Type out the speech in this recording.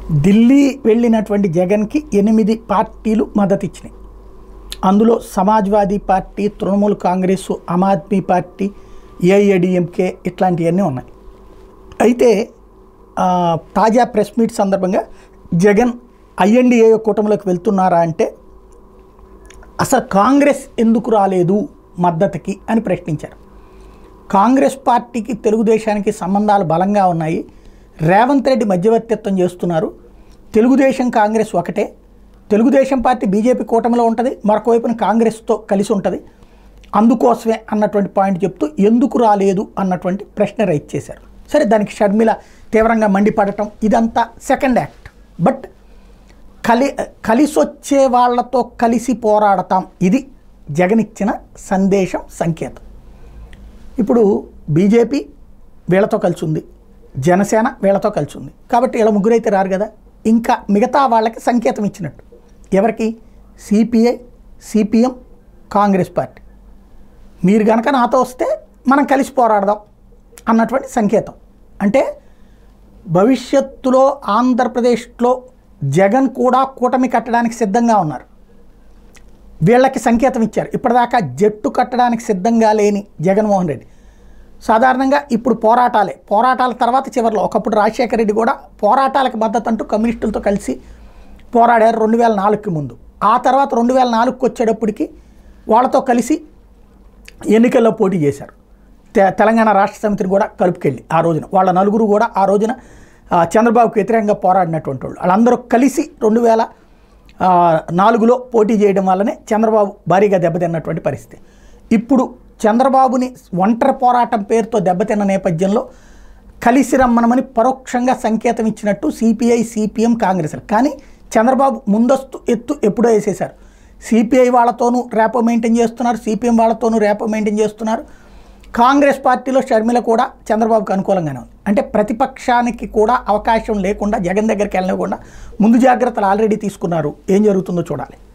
ఢిల్లీ వెళ్ళినటువంటి జగన్కి ఎనిమిది పార్టీలు మద్దతు ఇచ్చినాయి అందులో సమాజ్వాదీ పార్టీ తృణమూల్ కాంగ్రెస్ ఆమ్ ఆద్మీ పార్టీ ఏఐఏడిఎంకే ఇట్లాంటివన్నీ ఉన్నాయి అయితే ఆ, తాజా ప్రెస్ మీట్ సందర్భంగా జగన్ ఐఎన్డిఏ కూటమిలోకి వెళ్తున్నారా అంటే అసలు కాంగ్రెస్ ఎందుకు రాలేదు మద్దతుకి అని ప్రశ్నించారు కాంగ్రెస్ పార్టీకి తెలుగుదేశానికి సంబంధాలు బలంగా ఉన్నాయి రేవంత్ రెడ్డి మధ్యవర్తిత్వం చేస్తున్నారు తెలుగుదేశం కాంగ్రెస్ ఒకటే తెలుగుదేశం పార్టీ బీజేపీ కూటమిలో ఉంటుంది మరొక వైపున కాంగ్రెస్తో కలిసి ఉంటుంది అందుకోసమే అన్నటువంటి పాయింట్ చెప్తూ ఎందుకు రాలేదు అన్నటువంటి ప్రశ్న రైట్ చేశారు సరే దానికి షర్మిల తీవ్రంగా మండిపడటం ఇదంతా సెకండ్ యాక్ట్ బట్ కలి కలిసొచ్చే వాళ్ళతో కలిసి పోరాడతాం ఇది జగన్ ఇచ్చిన సందేశం సంకేతం ఇప్పుడు బీజేపీ వీళ్ళతో కలిసి ఉంది జనసేన వీళ్ళతో కలిసి ఉంది కాబట్టి వీళ్ళ ముగ్గురు అయితే రారు కదా ఇంకా మిగతా వాళ్ళకి సంకేతం ఇచ్చినట్టు ఎవరికి సిపిఐ సిపిఎం కాంగ్రెస్ పార్టీ మీరు కనుక నాతో వస్తే మనం కలిసి పోరాడదాం అన్నటువంటి సంకేతం అంటే భవిష్యత్తులో ఆంధ్రప్రదేశ్లో జగన్ కూడా కూటమి కట్టడానికి సిద్ధంగా ఉన్నారు వీళ్ళకి సంకేతం ఇచ్చారు ఇప్పటిదాకా జట్టు కట్టడానికి సిద్ధంగా లేని జగన్మోహన్ రెడ్డి సాధారణంగా ఇప్పుడు పోరాటాలే పోరాటాల తర్వాత చివరిలో ఒకప్పుడు రాజశేఖర రెడ్డి కూడా పోరాటాలకు మద్దతు అంటూ కమ్యూనిస్టులతో కలిసి పోరాడారు రెండు వేల నాలుగుకి ముందు ఆ తర్వాత రెండు వేల నాలుగుకి వచ్చేటప్పటికి వాళ్ళతో కలిసి ఎన్నికల్లో పోటీ చేశారు తె- తెలంగాణ రాష్ట్ర సమితిని కూడా కలుపుకెళ్ళి ఆ రోజున వాళ్ళ నలుగురు కూడా ఆ రోజున ఆ, చంద్రబాబుకి వ్యతిరేకంగా పోరాడినటువంటి వాళ్ళు వాళ్ళందరూ కలిసి రెండు వేల ఆ, నాలుగులో పోటీ చేయడం వల్లనే చంద్రబాబు భారీగా దెబ్బతిన్నటువంటి పరిస్థితి ఇప్పుడు చంద్రబాబుని ఒంటరి పోరాటం పేరుతో దెబ్బతిన్న నేపథ్యంలో కలిసి రమ్మనమని పరోక్షంగా సంకేతం ఇచ్చినట్టు సిపిఐ సిపిఎం కాంగ్రెస్ కానీ చంద్రబాబు ముందస్తు ఎత్తు ఎప్పుడో వేసేశారు సిపిఐ వాళ్ళతోనూ రేపో మెయింటైన్ చేస్తున్నారు సిపిఎం వాళ్ళతోనూ రేపో మెయింటైన్ చేస్తున్నారు కాంగ్రెస్ పార్టీలో షర్మిల కూడా చంద్రబాబుకు అనుకూలంగానే ఉంది అంటే ప్రతిపక్షానికి కూడా అవకాశం లేకుండా జగన్ దగ్గరికి వెళ్ళకుండా ముందు జాగ్రత్తలు ఆల్రెడీ తీసుకున్నారు ఏం జరుగుతుందో చూడాలి